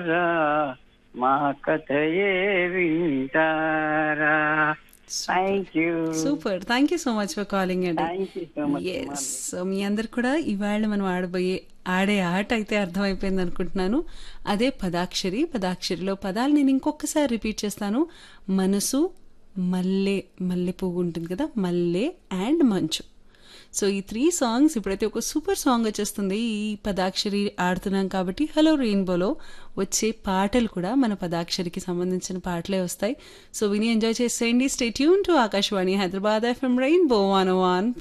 వింటారా మా కథయే వింటారా thank you super thank you so much for calling అండి thank you so much yes so మీ అందరు కూడా ఇవాళ మనం ఆడబోయే ఆడే ఆట అయితే అర్థమైపోయింది అనుకుంటున్నాను అదే పదాక్షరి పదాక్షరిలో పదాలు నేను ఇంకొకసారి రిపీట్ చేస్తాను మనసు మల్లె మల్లె పువ్వు ఉంటుంది కదా మల్లె అండ్ మంచు సో ఈ త్రీ సాంగ్స్ ఇప్పుడైతే ఒక సూపర్ సాంగ్ వచ్చేస్తుంది ఈ పదాక్షరి ఆడుతున్నాం కాబట్టి హలో రెయిన్బోలో వచ్చే పాటలు కూడా మన పదాక్షరికి సంబంధించిన పాటలే వస్తాయి సో విని ఎంజాయ్ చేసేయండి stay tune to Akashvani Hyderabad FM rainbow one one